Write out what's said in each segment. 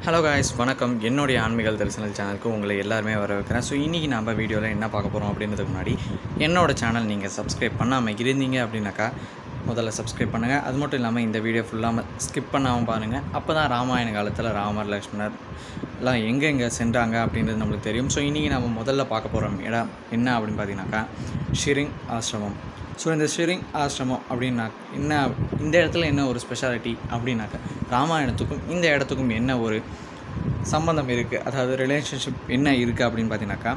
hello guys வணக்கம் என்னுடைய ஆன்மீகல் தரிசனல் சேனலுக்கு உங்களை எல்லாருமே வர வைக்கிறேன் ஸோ இன்றைக்கி நம்ம வீடியோவில் என்ன பார்க்க போகிறோம் அப்படின்றதுக்கு முன்னாடி என்னோட சேனல் நீங்கள் சப்ஸ்கிரைப் பண்ணாமல் இருந்தீங்க அப்படின்னாக்கா முதல்ல சப்ஸ்கிரைப் பண்ணுங்கள் அது மட்டும் இல்லாமல் இந்த வீடியோ ஃபுல்லாக ஸ்கிப் பண்ணாமல் பாருங்கள் அப்போ தான் ராமாயண காலத்தில் ராமர் லக்ஷ்மணர் எல்லாம் எங்கெங்கே சென்றாங்க அப்படின்றது நம்மளுக்கு தெரியும் ஸோ இன்றைக்கி நம்ம முதல்ல பார்க்க போகிற இடம் என்ன அப்படின்னு பார்த்தீங்கன்னாக்கா ஷிரிங் ஆசிரமம் ஸோ இந்த ஷிரிங் ஆசிரமம் அப்படின்னா என்ன இந்த இடத்துல என்ன ஒரு ஸ்பெஷாலிட்டி அப்படின்னாக்கா ராமாயணத்துக்கும் இந்த இடத்துக்கும் என்ன ஒரு சம்பந்தம் இருக்குது அதாவது ரிலேஷன்ஷிப் என்ன இருக்குது அப்படின்னு பார்த்தீங்கன்னாக்கா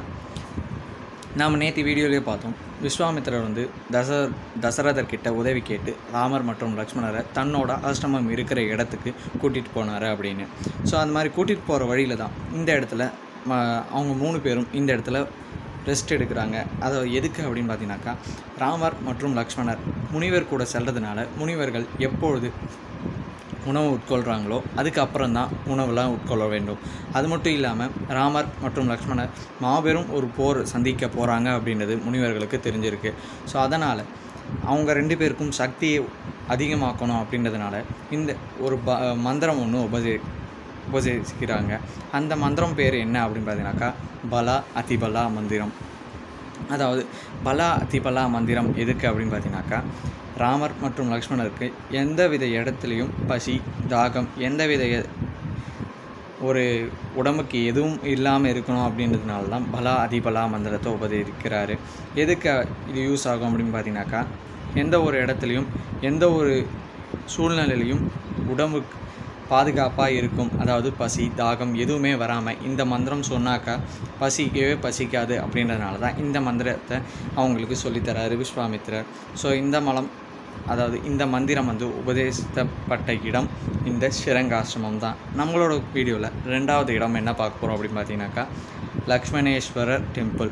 நாம் நேற்று வீடியோலேயே பார்த்தோம் விஸ்வாமித்திரர் வந்து தச தசரதர்கிட்ட உதவி கேட்டு ராமர் மற்றும் லக்ஷ்மணரை தன்னோட ஆசிரமம் இருக்கிற இடத்துக்கு கூட்டிகிட்டு போனார் அப்படின்னு ஸோ அந்த மாதிரி கூட்டிகிட்டு போகிற வழியில் தான் இந்த இடத்துல ம, அவங்க மூணு பேரும் இந்த இடத்துல ரெஸ்ட் எடுக்கிறாங்க அதை எதுக்கு அப்படின்னு பார்த்தீங்கன்னாக்கா ராமர் மற்றும் லக்ஷ்மணர் முனிவர் கூட செல்றதுனால முனிவர்கள் எப்பொழுது உணவு உட்கொள்கிறாங்களோ அதுக்கப்புறம் தான் உணவுலாம் உட்கொள்ள வேண்டும் அது மட்டும் இல்லாமல் ராமர் மற்றும் லக்ஷ்மணர் மாபெரும் ஒரு போர் சந்திக்க போகிறாங்க அப்படின்றது முனிவர்களுக்கு தெரிஞ்சிருக்கு ஸோ அதனால் அவங்க ரெண்டு பேருக்கும் சக்தியை அதிகமாக்கணும் அப்படின்றதுனால இந்த ஒரு ப மந்திரம் ஒன்று உபதே உபதேசிக்கிறாங்க அந்த மந்திரம் பேர் என்ன அப்படின்னு பார்த்தீங்கன்னாக்கா பலா அதிபலா மந்திரம் அதாவது பலா அதிபலா மந்திரம் எதுக்கு அப்படின்னு பார்த்தீங்கன்னாக்கா ராமர் மற்றும் லக்ஷ்மணருக்கு எந்தவித இடத்துலையும் பசி தாகம் எந்தவித எ- ஒரு உடம்புக்கு எதுவும் இல்லாமல் இருக்கணும் அப்படின்றதுனால தான் பலா அதிபலா மந்திரத்தை உபதேசிக்கிறாரு எதுக்கு இது யூஸ் ஆகும் அப்படின்னு பார்த்தீங்கன்னாக்கா எந்த ஒரு இடத்துலையும் எந்த ஒரு சூழ்நிலையிலையும் உடம்புக்கு பாதுகாப்பாக இருக்கும் அதாவது பசி தாகம் எதுவுமே வராமல் இந்த மந்திரம் சொன்னாக்கா பசிக்கவே பசிக்காது அப்படின்றதுனால தான் இந்த மந்திரத்தை அவங்களுக்கு சொல்லித்தராரு விஸ்வாமித்திரர் ஸோ இந்த மலம் அதாவது இந்த மந்திரம் வந்து உபதேசிக்கப்பட்ட இடம் இந்த ஸ்ரீரங்காசிரமம் தான் நம்மளோட வீடியோவில் ரெண்டாவது இடம் என்ன பார்க்க போகிறோம் அப்படின்னு பார்த்தீங்கன்னாக்கா Lakshmaneswara temple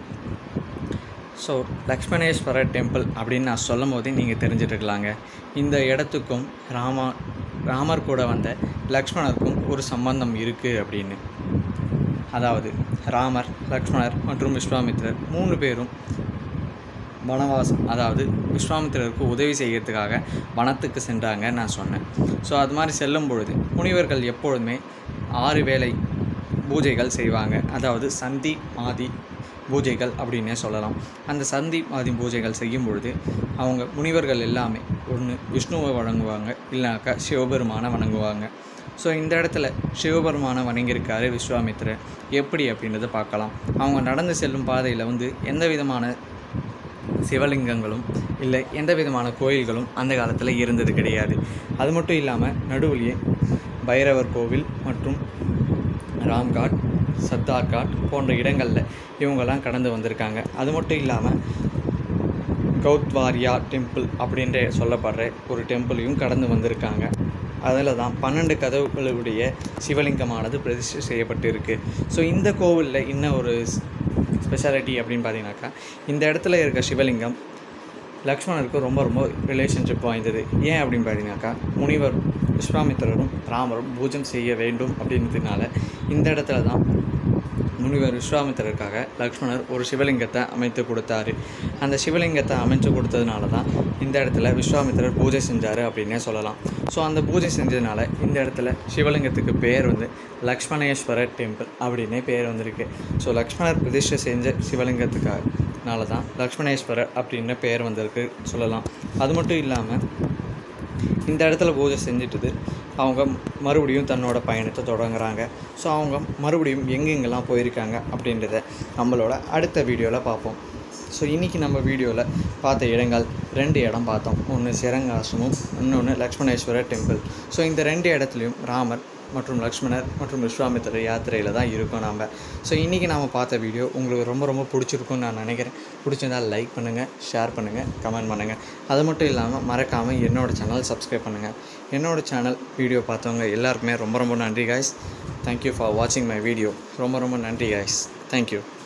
so Lakshmaneswara temple அப்படின்னு நான் சொல்லும் போதே நீங்கள் தெரிஞ்சிட்ருக்கலாங்க இந்த இடத்துக்கும் ராமா ராமர் கூட வந்த லக்ஷ்மணருக்கும் ஒரு சம்பந்தம் இருக்குது அப்படின்னு அதாவது ராமர் லக்ஷ்மணர் மற்றும் விஸ்வாமித்திரர் மூணு பேரும் வனவாசம் அதாவது விஸ்வாமித்திரருக்கு உதவி செய்யறதுக்காக வனத்துக்கு சென்றாங்க நான் சொன்னேன் ஸோ அது மாதிரி செல்லும் பொழுது முனிவர்கள் எப்பொழுதுமே ஆறு வேளை பூஜைகள் செய்வாங்க அதாவது சந்தி மாதி பூஜைகள் அப்படின்னே சொல்லலாம் அந்த சந்தி மாதி பூஜைகள் செய்யும் பொழுது அவங்க முனிவர்கள் எல்லாமே ஒன்று விஷ்ணுவை வணங்குவாங்க இல்லைனாக்கா சிவபெருமானை வணங்குவாங்க ஸோ இந்த இடத்துல சிவபெருமானை வணங்கியிருக்காரு விஸ்வாமித்திரர் எப்படி அப்படின்றத பார்க்கலாம் அவங்க நடந்து செல்லும் பாதையில் வந்து எந்த விதமான சிவலிங்கங்களும் இல்லை எந்த விதமான கோயில்களும் அந்த காலத்தில் இருந்தது கிடையாது அது மட்டும் இல்லாமல் நடுவுலையே பைரவர் கோவில் மற்றும் ராம்காட் சத்தார் காட் போன்ற இடங்களில் இவங்கெல்லாம் கடந்து வந்திருக்காங்க அது மட்டும் இல்லாமல் கௌத்வாரியா டெம்பிள் அப்படின்ற சொல்லப்படுற ஒரு டெம்பிளையும் கடந்து வந்திருக்காங்க அதில் தான் பன்னெண்டு கதவுகளுடைய சிவலிங்கமானது பிரதிஷ்டை செய்யப்பட்டு இருக்கு ஸோ இந்த கோவிலில் இன்னும் ஒரு ஸ்பெஷாலிட்டி அப்படின்னு பார்த்தீங்கன்னாக்கா இந்த இடத்துல இருக்க சிவலிங்கம் லக்ஷ்மணருக்கு ரொம்ப ரொம்ப ரிலேஷன்ஷிப் வாய்ந்தது ஏன் அப்படின்னு பார்த்தீங்கன்னாக்கா முனிவர் விஸ்வாமித்திரரும் ராமரும் பூஜம் செய்ய வேண்டும் அப்படின்றதுனால இந்த இடத்துல தான் முனிவர் விஸ்வாமித்திரருக்காக லக்ஷ்மணர் ஒரு சிவலிங்கத்தை அமைத்து கொடுத்தாரு அந்த சிவலிங்கத்தை அமைச்சு கொடுத்ததுனால தான் இந்த இடத்துல விஸ்வாமித்திரர் பூஜை செஞ்சார் அப்படின்னே சொல்லலாம் ஸோ அந்த பூஜை செஞ்சதுனால இந்த இடத்துல சிவலிங்கத்துக்கு பேர் வந்து லக்ஷ்மணேஸ்வரர் டெம்பிள் அப்படின்னே பேர் வந்திருக்கு ஸோ லக்ஷ்மணர் பிரதிஷ்டை செஞ்ச சிவலிங்கத்துக்காகனால தான் லக்ஷ்மணேஸ்வரர் அப்படின்னு பேர் வந்திருக்கு சொல்லலாம் அது மட்டும் இல்லாமல் இந்த இடத்துல பூஜை செஞ்சுட்டு அவங்க மறுபடியும் தன்னோட பயணத்தை தொடங்குறாங்க ஸோ அவங்க மறுபடியும் எங்கெங்கெல்லாம் போயிருக்காங்க அப்படின்றத நம்மளோட அடுத்த வீடியோவில் பார்ப்போம் ஸோ இன்றைக்கி நம்ம வீடியோவில் பார்த்த இடங்கள் ரெண்டு இடம் பார்த்தோம் ஒன்று சிரங்காசமும் இன்னொன்று லக்ஷ்மணேஸ்வரர் டெம்பிள் ஸோ இந்த ரெண்டு இடத்துலையும் ராமர் மற்றும் லக்ஷ்மணர் மற்றும் விஸ்வாமித்திரர் யாத்திரையில் தான் இருக்கோம் நாம் ஸோ இன்றைக்கி நாம் பார்த்த வீடியோ உங்களுக்கு ரொம்ப ரொம்ப பிடிச்சிருக்கும்னு நான் நினைக்கிறேன் பிடிச்சிருந்தால் லைக் பண்ணுங்கள் ஷேர் பண்ணுங்கள் கமெண்ட் பண்ணுங்கள் அது மட்டும் இல்லாமல் மறக்காமல் என்னோடய சேனல் சப்ஸ்கிரைப் பண்ணுங்கள் என்னோடய சேனல் வீடியோ பார்த்தவங்க எல்லாருக்குமே ரொம்ப ரொம்ப நன்றி காய்ஸ் தேங்க்யூ ஃபார் வாட்சிங் மை வீடியோ ரொம்ப ரொம்ப நன்றி காய்ஸ் தேங்க்யூ